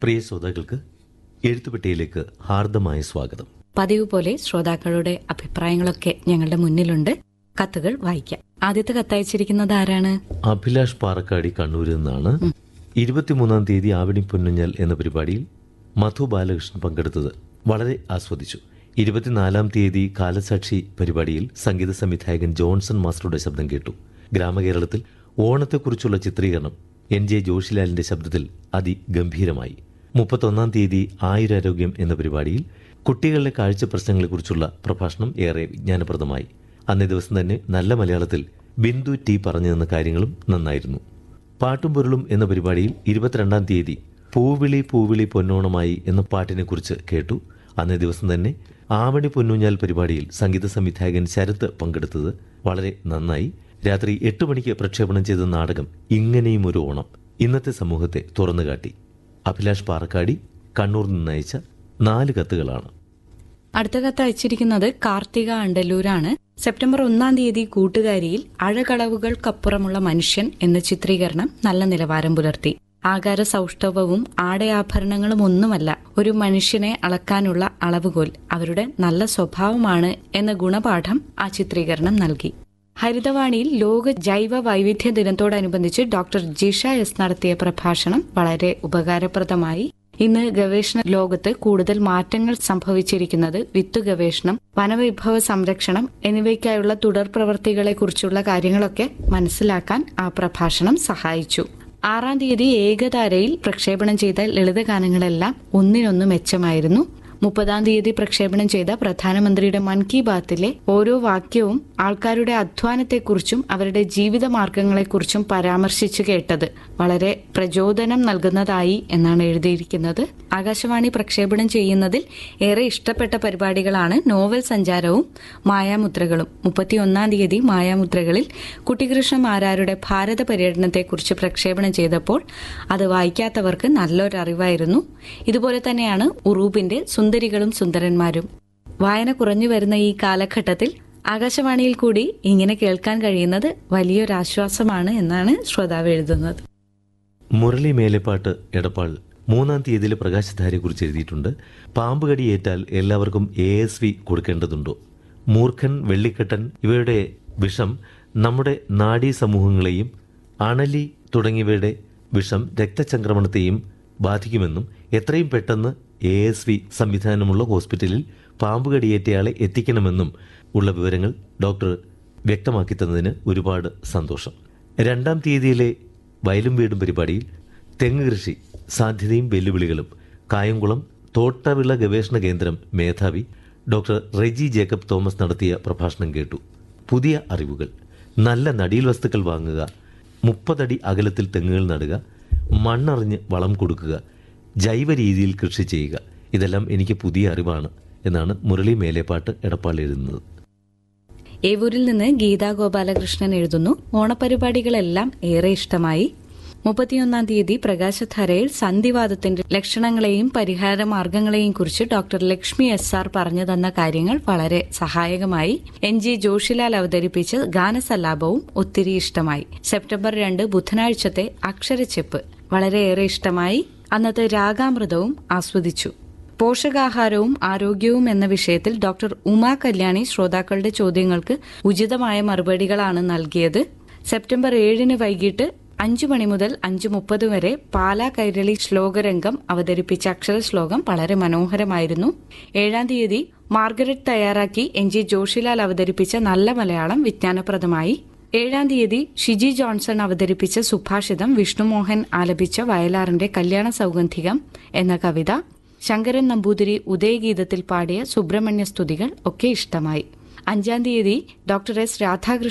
പ്രിയ ശ്രോതാക്കൾക്ക് എഴുത്തുപെട്ടിയിലേക്ക് ഹാർദമായ സ്വാഗതം പതിവ് പോലെ ശ്രോതാക്കളുടെ അഭിപ്രായങ്ങളൊക്കെ ഞങ്ങളുടെ മുന്നിലുണ്ട് കത്തുകൾ വായിക്കാം ആദ്യത്തെ കത്തയച്ചിരിക്കുന്നത് ആരാണ് അഭിലാഷ് പാറക്കാടി കണ്ണൂരിൽ നിന്നാണ് ഇരുപത്തിമൂന്നാം തീയതി ആവണി പൊന്നുഞ്ഞൽ എന്ന പരിപാടിയിൽ മധു ബാലകൃഷ്ണൻ പങ്കെടുത്തത് വളരെ ആസ്വദിച്ചു ഇരുപത്തിനാലാം തീയതി കാലസാക്ഷി പരിപാടിയിൽ സംഗീത സംവിധായകൻ ജോൺസൺ മാസ്റ്ററുടെ ശബ്ദം കേട്ടു ഗ്രാമകേരളത്തിൽ ഓണത്തെക്കുറിച്ചുള്ള ചിത്രീകരണം എൻ ജെ ജോഷിലാലിന്റെ ശബ്ദത്തിൽ അതിഗംഭീരമായി മുപ്പത്തൊന്നാം തീയതി ആയുരാരോഗ്യം എന്ന പരിപാടിയിൽ കുട്ടികളുടെ കാഴ്ച പ്രശ്നങ്ങളെക്കുറിച്ചുള്ള പ്രഭാഷണം ഏറെ വിജ്ഞാനപ്രദമായി അന്നേ ദിവസം തന്നെ നല്ല മലയാളത്തിൽ ബിന്ദു ടി പറഞ്ഞു തന്ന കാര്യങ്ങളും നന്നായിരുന്നു പാട്ടും പൊരുളും എന്ന പരിപാടിയിൽ ഇരുപത്തിരണ്ടാം തീയതി പൂവിളി പൂവിളി പൊന്നോണമായി എന്ന പാട്ടിനെക്കുറിച്ച് കേട്ടു അന്നേ ദിവസം തന്നെ ആവണി പൊന്നൂഞ്ഞാൽ പരിപാടിയിൽ സംഗീത സംവിധായകൻ ശരത്ത് പങ്കെടുത്തത് വളരെ നന്നായി രാത്രി എട്ട് മണിക്ക് പ്രക്ഷേപണം ചെയ്ത നാടകം ഇങ്ങനെയും ഒരു ഓണം ഇന്നത്തെ സമൂഹത്തെ തുറന്നുകാട്ടി അഭിലാഷ് പാറക്കാടി കണ്ണൂർ നിന്നയച്ച നാല് കത്തുകളാണ് അടുത്ത കത്ത് അയച്ചിരിക്കുന്നത് കാർത്തിക അണ്ടല്ലൂരാണ് സെപ്റ്റംബർ ഒന്നാം തീയതി കൂട്ടുകാരിയിൽ അഴകളവുകൾക്കപ്പുറമുള്ള മനുഷ്യൻ എന്ന ചിത്രീകരണം നല്ല നിലവാരം പുലർത്തി ആകാര സൗഷ്ഠവവും ആടയാഭരണങ്ങളും ഒന്നുമല്ല ഒരു മനുഷ്യനെ അളക്കാനുള്ള അളവുകോൽ അവരുടെ നല്ല സ്വഭാവമാണ് എന്ന ഗുണപാഠം ആ ചിത്രീകരണം നൽകി ഹരിതവാണിയിൽ ലോക ജൈവ വൈവിധ്യ ദിനത്തോടനുബന്ധിച്ച് ഡോക്ടർ ജിഷ എസ് നടത്തിയ പ്രഭാഷണം വളരെ ഉപകാരപ്രദമായി ഇന്ന് ഗവേഷണ ലോകത്ത് കൂടുതൽ മാറ്റങ്ങൾ സംഭവിച്ചിരിക്കുന്നത് വിത്തു ഗവേഷണം വനവിഭവ സംരക്ഷണം എന്നിവയ്ക്കായുള്ള തുടർ പ്രവർത്തികളെക്കുറിച്ചുള്ള കാര്യങ്ങളൊക്കെ മനസ്സിലാക്കാൻ ആ പ്രഭാഷണം സഹായിച്ചു ആറാം തീയതി ഏകതാരയിൽ പ്രക്ഷേപണം ചെയ്ത ലളിതഗാനങ്ങളെല്ലാം ഒന്നിനൊന്ന് മെച്ചമായിരുന്നു മുപ്പതാം തീയതി പ്രക്ഷേപണം ചെയ്ത പ്രധാനമന്ത്രിയുടെ മൻ കി ബാത്തിലെ ഓരോ വാക്യവും ആൾക്കാരുടെ അധ്വാനത്തെക്കുറിച്ചും അവരുടെ ജീവിത മാർഗങ്ങളെക്കുറിച്ചും പരാമർശിച്ചു കേട്ടത് വളരെ പ്രചോദനം നൽകുന്നതായി എന്നാണ് എഴുതിയിരിക്കുന്നത് ആകാശവാണി പ്രക്ഷേപണം ചെയ്യുന്നതിൽ ഏറെ ഇഷ്ടപ്പെട്ട പരിപാടികളാണ് നോവൽ സഞ്ചാരവും മായാമുദ്രകളും മുപ്പത്തിയൊന്നാം തീയതി മായാമുദ്രകളിൽ കുട്ടികൃഷ്ണ മാരാരുടെ ഭാരത പര്യടനത്തെക്കുറിച്ച് പ്രക്ഷേപണം ചെയ്തപ്പോൾ അത് വായിക്കാത്തവർക്ക് നല്ലൊരറിവായിരുന്നു ഇതുപോലെ തന്നെയാണ് ഉറൂബിന്റെ സുന്ദരികളും സുന്ദരന്മാരും വായന കുറഞ്ഞു വരുന്ന ഈ കാലഘട്ടത്തിൽ ആകാശവാണിയിൽ കൂടി ഇങ്ങനെ കേൾക്കാൻ കഴിയുന്നത് വലിയൊരാശ്വാസമാണ് എന്നാണ് ശ്രോതാവ് എഴുതുന്നത് മുരളി മേലെപ്പാട്ട് എടപ്പാൾ മൂന്നാം തീയതിയിലെ പ്രകാശധാരയെക്കുറിച്ച് എഴുതിയിട്ടുണ്ട് പാമ്പ് കടിയേറ്റാൽ എല്ലാവർക്കും എ എസ് വി കൊടുക്കേണ്ടതുണ്ടോ മൂർഖൻ വെള്ളിക്കെട്ടൻ ഇവയുടെ വിഷം നമ്മുടെ നാഡീ സമൂഹങ്ങളെയും അണലി തുടങ്ങിയവയുടെ വിഷം രക്തചംക്രമണത്തെയും ബാധിക്കുമെന്നും എത്രയും പെട്ടെന്ന് എ എസ് വി സംവിധാനമുള്ള ഹോസ്പിറ്റലിൽ പാമ്പ് കടിയേറ്റയാളെ എത്തിക്കണമെന്നും ഉള്ള വിവരങ്ങൾ ഡോക്ടർ വ്യക്തമാക്കി തന്നതിന് ഒരുപാട് സന്തോഷം രണ്ടാം തീയതിയിലെ വയലും വീടും പരിപാടിയിൽ തെങ്ങ് കൃഷി സാധ്യതയും വെല്ലുവിളികളും കായംകുളം തോട്ടവിള ഗവേഷണ കേന്ദ്രം മേധാവി ഡോക്ടർ റെജി ജേക്കബ് തോമസ് നടത്തിയ പ്രഭാഷണം കേട്ടു പുതിയ അറിവുകൾ നല്ല നടീൽ വസ്തുക്കൾ വാങ്ങുക മുപ്പതടി അകലത്തിൽ തെങ്ങുകൾ നടുക മണ്ണറിഞ്ഞ് വളം കൊടുക്കുക ജൈവ രീതിയിൽ കൃഷി ചെയ്യുക ഇതെല്ലാം എനിക്ക് പുതിയ അറിവാണ് എന്നാണ് മുരളി മേലേപ്പാട്ട് എടപ്പാൾ എഴുതുന്നത് ഏവൂരിൽ നിന്ന് ഗീതാ ഗോപാലകൃഷ്ണൻ എഴുതുന്നു ഓണപരിപാടികളെല്ലാം ഏറെ ഇഷ്ടമായി മുപ്പത്തിയൊന്നാം തീയതി പ്രകാശധാരയിൽ സന്ധിവാദത്തിന്റെ ലക്ഷണങ്ങളെയും പരിഹാര മാർഗങ്ങളെയും കുറിച്ച് ഡോക്ടർ ലക്ഷ്മി എസ് ആർ പറഞ്ഞു തന്ന കാര്യങ്ങൾ വളരെ സഹായകമായി എൻ ജി ജോഷിലാൽ അവതരിപ്പിച്ച ഗാനസല്ലാപവും ഒത്തിരി ഇഷ്ടമായി സെപ്റ്റംബർ രണ്ട് ബുധനാഴ്ചത്തെ അക്ഷരച്ചെപ്പ് വളരെയേറെ ഇഷ്ടമായി അന്നത്തെ രാഗാമൃതവും ആസ്വദിച്ചു പോഷകാഹാരവും ആരോഗ്യവും എന്ന വിഷയത്തിൽ ഡോക്ടർ ഉമാ കല്യാണി ശ്രോതാക്കളുടെ ചോദ്യങ്ങൾക്ക് ഉചിതമായ മറുപടികളാണ് നൽകിയത് സെപ്റ്റംബർ ഏഴിന് വൈകിട്ട് അഞ്ചു മണി മുതൽ അഞ്ചു മുപ്പത് വരെ പാലാ കൈരളി ശ്ലോകരംഗം അവതരിപ്പിച്ച അക്ഷര ശ്ലോകം വളരെ മനോഹരമായിരുന്നു ഏഴാം തീയതി മാർഗരറ്റ് തയ്യാറാക്കി എൻ ജി ജോഷിലാൽ അവതരിപ്പിച്ച നല്ല മലയാളം വിജ്ഞാനപ്രദമായി ഏഴാം തീയതി ഷിജി ജോൺസൺ അവതരിപ്പിച്ച സുഭാഷിതം വിഷ്ണുമോഹൻ ആലപിച്ച വയലാറിന്റെ കല്യാണ സൗഗന്ധികം എന്ന കവിത ശങ്കരൻ നമ്പൂതിരി ഉദയഗീതത്തിൽ പാടിയ സുബ്രഹ്മണ്യ സ്തുതികൾ ഒക്കെ ഇഷ്ടമായി അഞ്ചാം തീയതി ഡോക്ടർ എസ് രാധാകൃഷ്ണൻ